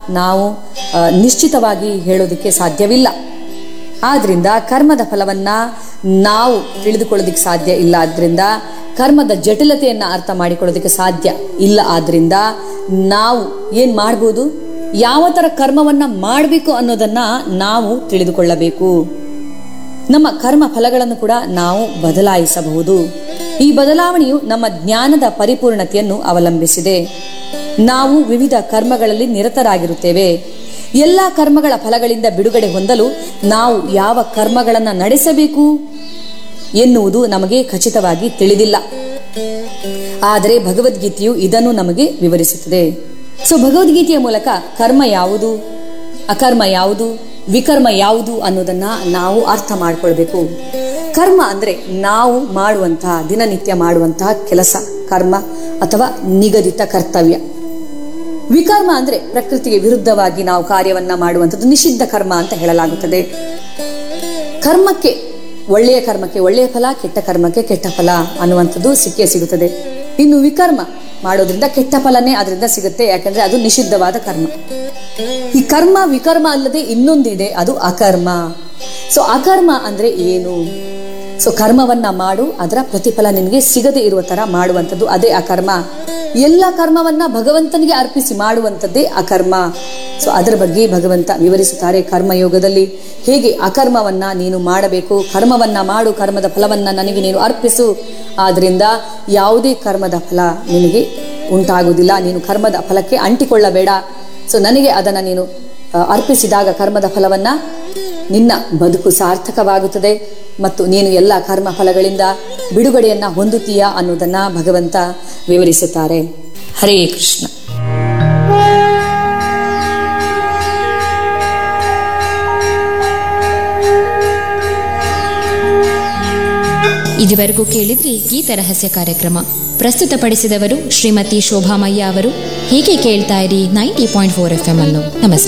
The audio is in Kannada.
ನಾವು ಆ, ನಿಶ್ಚಿತವಾಗಿ ಹೇಳೋದಕ್ಕೆ ಸಾಧ್ಯವಿಲ್ಲ ಆದ್ರಿಂದ ಕರ್ಮದ ಫಲವನ್ನ ನಾವು ತಿಳಿದುಕೊಳ್ಳೋದಕ್ಕೆ ಸಾಧ್ಯ ಇಲ್ಲ ಆದ್ರಿಂದ ಕರ್ಮದ ಜಟಿಲತೆಯನ್ನ ಅರ್ಥ ಮಾಡಿಕೊಳ್ಳೋದಕ್ಕೆ ಸಾಧ್ಯ ಇಲ್ಲ ಆದ್ರಿಂದ ನಾವು ಏನ್ ಮಾಡ್ಬೋದು ಯಾವ ತರ ಕರ್ಮವನ್ನ ಮಾಡಬೇಕು ಅನ್ನೋದನ್ನ ನಾವು ತಿಳಿದುಕೊಳ್ಳಬೇಕು ನಮ್ಮ ಕರ್ಮ ಫಲಗಳನ್ನು ಕೂಡ ನಾವು ಬದಲಾಯಿಸಬಹುದು ಈ ಬದಲಾವಣೆಯು ನಮ್ಮ ಜ್ಞಾನದ ಪರಿಪೂರ್ಣತೆಯನ್ನು ಅವಲಂಬಿಸಿದೆ ನಾವು ವಿವಿಧ ಕರ್ಮಗಳಲ್ಲಿ ನಿರತರಾಗಿರುತ್ತೇವೆ ಎಲ್ಲ ಕರ್ಮಗಳ ಫಲಗಳಿಂದ ಬಿಡುಗಡೆ ಹೊಂದಲು ನಾವು ಯಾವ ಕರ್ಮಗಳನ್ನು ನಡೆಸಬೇಕು ಎನ್ನುವುದು ನಮಗೆ ಖಚಿತವಾಗಿ ತಿಳಿದಿಲ್ಲ ಆದರೆ ಭಗವದ್ಗೀತೆಯು ಇದನ್ನು ನಮಗೆ ವಿವರಿಸುತ್ತದೆ ಸೊ ಭಗವದ್ಗೀತೆಯ ಮೂಲಕ ಕರ್ಮ ಯಾವುದು ಅಕರ್ಮ ಯಾವುದು ವಿಕರ್ಮ ಯಾವುದು ಅನ್ನೋದನ್ನ ನಾವು ಅರ್ಥ ಮಾಡ್ಕೊಳ್ಬೇಕು ಕರ್ಮ ಅಂದ್ರೆ ನಾವು ಮಾಡುವಂತಹ ದಿನನಿತ್ಯ ಮಾಡುವಂತಹ ಕೆಲಸ ಕರ್ಮ ಅಥವಾ ನಿಗದಿತ ಕರ್ತವ್ಯ ವಿಕರ್ಮ ಅಂದ್ರೆ ಪ್ರಕೃತಿಗೆ ವಿರುದ್ಧವಾಗಿ ನಾವು ಕಾರ್ಯವನ್ನ ಮಾಡುವಂಥದ್ದು ನಿಷಿದ್ಧ ಕರ್ಮ ಅಂತ ಹೇಳಲಾಗುತ್ತದೆ ಕರ್ಮಕ್ಕೆ ಒಳ್ಳೆಯ ಕರ್ಮಕ್ಕೆ ಒಳ್ಳೆಯ ಫಲ ಕೆಟ್ಟ ಕರ್ಮಕ್ಕೆ ಕೆಟ್ಟ ಫಲ ಅನ್ನುವಂಥದ್ದು ಸಿಕ್ಕೇ ಸಿಗುತ್ತದೆ ಇನ್ನು ವಿಕರ್ಮ ಮಾಡೋದ್ರಿಂದ ಕೆಟ್ಟ ಫಲನೇ ಅದರಿಂದ ಸಿಗುತ್ತೆ ಯಾಕಂದ್ರೆ ಅದು ನಿಷಿದ್ಧವಾದ ಕರ್ಮ ಈ ಕರ್ಮ ವಿಕರ್ಮ ಅಲ್ಲದೆ ಇನ್ನೊಂದಿದೆ ಅದು ಅಕರ್ಮ ಸೊ ಅಕರ್ಮ ಅಂದ್ರೆ ಏನು ಸೊ ಕರ್ಮವನ್ನ ಮಾಡು ಅದರ ಪ್ರತಿಫಲ ನಿನಗೆ ಸಿಗದೆ ಇರುವ ತರ ಮಾಡುವಂಥದ್ದು ಅದೇ ಅಕರ್ಮ ಎಲ್ಲ ಕರ್ಮವನ್ನ ಭಗವಂತನಿಗೆ ಅರ್ಪಿಸಿ ಮಾಡುವಂಥದ್ದೇ ಅಕರ್ಮ ಸೊ ಅದರ ಬಗ್ಗೆ ಭಗವಂತ ವಿವರಿಸುತ್ತಾರೆ ಕರ್ಮಯೋಗದಲ್ಲಿ ಹೇಗೆ ಅಕರ್ಮವನ್ನ ನೀನು ಮಾಡಬೇಕು ಕರ್ಮವನ್ನ ಮಾಡು ಕರ್ಮದ ಫಲವನ್ನ ನನಗೆ ನೀನು ಅರ್ಪಿಸು ಆದ್ರಿಂದ ಯಾವುದೇ ಕರ್ಮದ ಫಲ ನಿನಗೆ ಉಂಟಾಗುವುದಿಲ್ಲ ನೀನು ಕರ್ಮದ ಫಲಕ್ಕೆ ಅಂಟಿಕೊಳ್ಳಬೇಡ ಸೊ ನನಗೆ ಅದನ್ನ ನೀನು ಆ, ಅರ್ಪಿಸಿದಾಗ ಕರ್ಮದ ಫಲವನ್ನ ನಿನ್ನ ಬದುಕು ಸಾರ್ಥಕವಾಗುತ್ತದೆ ಮತ್ತು ನೀನು ಎಲ್ಲ ಕರ್ಮ ಫಲಗಳಿಂದ ಬಿಡುಗಡೆಯನ್ನ ಹೊಂದುತ್ತೀಯಾ ಅನ್ನೋದನ್ನ ಭಗವಂತ ವಿವರಿಸುತ್ತಾರೆ ಹರೇ ಕೃಷ್ಣ ಇದುವರೆಗೂ ಕೇಳಿದ್ರಿ ಗೀತ ರಹಸ್ಯ ಕಾರ್ಯಕ್ರಮ ಪ್ರಸ್ತುತಪಡಿಸಿದವರು ಶ್ರೀಮತಿ ಶೋಭಾಮಯ್ಯ ಅವರು ಹೀಗೆ ಕೇಳ್ತಾ ಇರಿ ninety point four F M ಅನ್ನು ನಮಸ್ಕಾರ